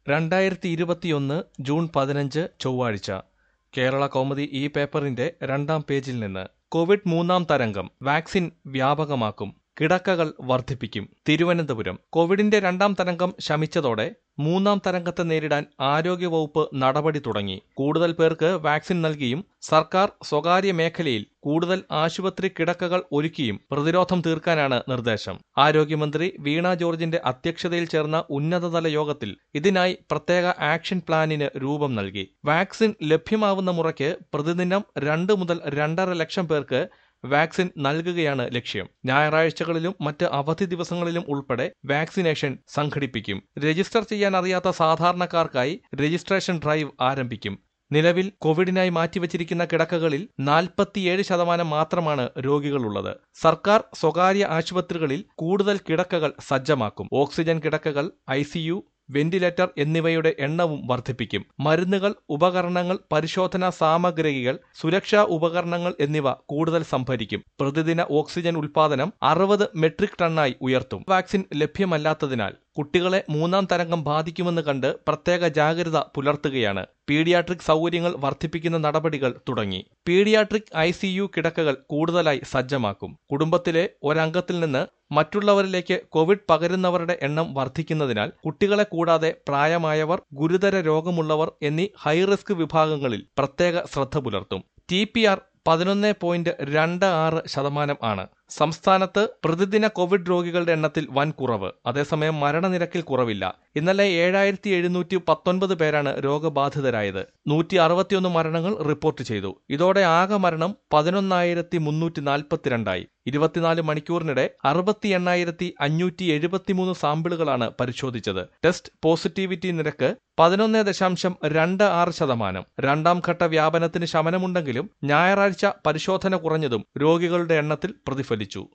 രണ്ടായിരത്തി ഇരുപത്തിയൊന്ന് ജൂൺ പതിനഞ്ച് ചൊവ്വാഴ്ച കേരള കൗമുദി ഈ പേപ്പറിന്റെ രണ്ടാം പേജിൽ നിന്ന് കോവിഡ് മൂന്നാം തരംഗം വാക്സിൻ വ്യാപകമാക്കും കിടക്കകൾ വർദ്ധിപ്പിക്കും തിരുവനന്തപുരം കോവിഡിന്റെ രണ്ടാം തരംഗം ശമിച്ചതോടെ മൂന്നാം തരംഗത്തെ നേരിടാൻ ആരോഗ്യവകുപ്പ് നടപടി തുടങ്ങി കൂടുതൽ പേർക്ക് വാക്സിൻ നൽകിയും സർക്കാർ സ്വകാര്യ മേഖലയിൽ കൂടുതൽ ആശുപത്രി കിടക്കകൾ ഒരുക്കിയും പ്രതിരോധം തീർക്കാനാണ് നിർദ്ദേശം ആരോഗ്യമന്ത്രി വീണ ജോർജിന്റെ അധ്യക്ഷതയിൽ ചേർന്ന ഉന്നതതല യോഗത്തിൽ ഇതിനായി പ്രത്യേക ആക്ഷൻ പ്ലാനിന് രൂപം നൽകി വാക്സിൻ ലഭ്യമാവുന്ന മുറയ്ക്ക് പ്രതിദിനം രണ്ട് മുതൽ രണ്ടര ലക്ഷം പേർക്ക് വാക്സിൻ നൽകുകയാണ് ലക്ഷ്യം ഞായറാഴ്ചകളിലും മറ്റ് അവധി ദിവസങ്ങളിലും ഉൾപ്പെടെ വാക്സിനേഷൻ സംഘടിപ്പിക്കും രജിസ്റ്റർ ചെയ്യാൻ അറിയാത്ത സാധാരണക്കാർക്കായി രജിസ്ട്രേഷൻ ഡ്രൈവ് ആരംഭിക്കും നിലവിൽ കോവിഡിനായി മാറ്റിവച്ചിരിക്കുന്ന കിടക്കകളിൽ നാൽപ്പത്തിയേഴ് ശതമാനം മാത്രമാണ് രോഗികളുള്ളത് സർക്കാർ സ്വകാര്യ ആശുപത്രികളിൽ കൂടുതൽ കിടക്കകൾ സജ്ജമാക്കും ഓക്സിജൻ കിടക്കകൾ ഐസിയു വെന്റിലേറ്റർ എന്നിവയുടെ എണ്ണവും വർദ്ധിപ്പിക്കും മരുന്നുകൾ ഉപകരണങ്ങൾ പരിശോധനാ സാമഗ്രികൾ സുരക്ഷാ ഉപകരണങ്ങൾ എന്നിവ കൂടുതൽ സംഭരിക്കും പ്രതിദിന ഓക്സിജൻ ഉൽപാദനം അറുപത് മെട്രിക് ടണ്ണായി ഉയർത്തും വാക്സിൻ ലഭ്യമല്ലാത്തതിനാൽ കുട്ടികളെ മൂന്നാം തരംഗം ബാധിക്കുമെന്ന് കണ്ട് പ്രത്യേക ജാഗ്രത പുലർത്തുകയാണ് പീഡിയാട്രിക് സൗകര്യങ്ങൾ വർദ്ധിപ്പിക്കുന്ന നടപടികൾ തുടങ്ങി പീഡിയാട്രിക് ഐ കിടക്കകൾ കൂടുതലായി സജ്ജമാക്കും കുടുംബത്തിലെ ഒരംഗത്തിൽ നിന്ന് മറ്റുള്ളവരിലേക്ക് കോവിഡ് പകരുന്നവരുടെ എണ്ണം വർദ്ധിക്കുന്നതിനാൽ കുട്ടികളെ കൂടാതെ പ്രായമായവർ ഗുരുതര രോഗമുള്ളവർ എന്നീ ഹൈറിസ്ക് വിഭാഗങ്ങളിൽ പ്രത്യേക ശ്രദ്ധ പുലർത്തും ടി പി ആർ പതിനൊന്ന് പോയിന്റ് രണ്ട് ആറ് ശതമാനം ആണ് സംസ്ഥാനത്ത് പ്രതിദിന കോവിഡ് രോഗികളുടെ എണ്ണത്തിൽ വൻ കുറവ് അതേസമയം മരണനിരക്കിൽ കുറവില്ല ഇന്നലെ ഏഴായിരത്തി എഴുന്നൂറ്റി പത്തൊൻപത് പേരാണ് രോഗബാധിതരായത് നൂറ്റി അറുപത്തിയൊന്ന് മരണങ്ങൾ റിപ്പോർട്ട് ചെയ്തു ഇതോടെ ആകെ മരണം പതിനൊന്നായിരത്തി മുന്നൂറ്റി നാൽപ്പത്തിരണ്ടായി ഇരുപത്തിനാല് മണിക്കൂറിനിടെ അറുപത്തി എണ്ണായിരത്തി അഞ്ഞൂറ്റി എഴുപത്തിമൂന്ന് സാമ്പിളുകളാണ് പരിശോധിച്ചത് ടെസ്റ്റ് പോസിറ്റിവിറ്റി നിരക്ക് പതിനൊന്ന് ദശാംശം രണ്ട് ആറ് ശതമാനം രണ്ടാം ഘട്ട വ്യാപനത്തിന് ശമനമുണ്ടെങ്കിലും ഞായറാഴ്ച പരിശോധന കുറഞ്ഞതും രോഗികളുടെ എണ്ണത്തിൽ പ്രതിഫലിച്ചു